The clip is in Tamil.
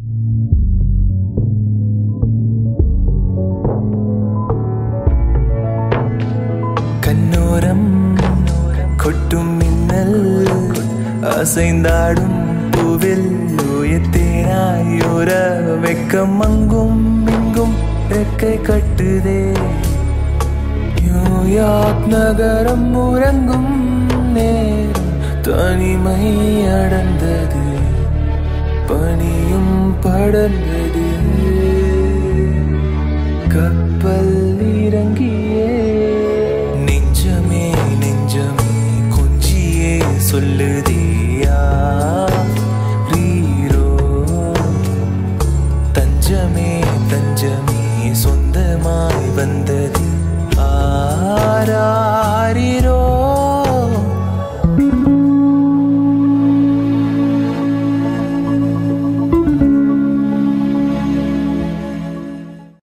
கண்ணோரம் கொட்டும் மின்னல் அசைந்தாடும் பூவில் உயர்த்தேனாயோர வெக்கம் அங்கும் இங்கும் ரெக்கை கட்டுதே நியூயார்க் நகரம் உறங்கும் நேரம் தனிமை அடர்ந்தது பனியும் படர்ந்தது கப்பல் இறங்கியே நெஞ்சமே நெஞ்சமே கொஞ்சியே சொல்லுதே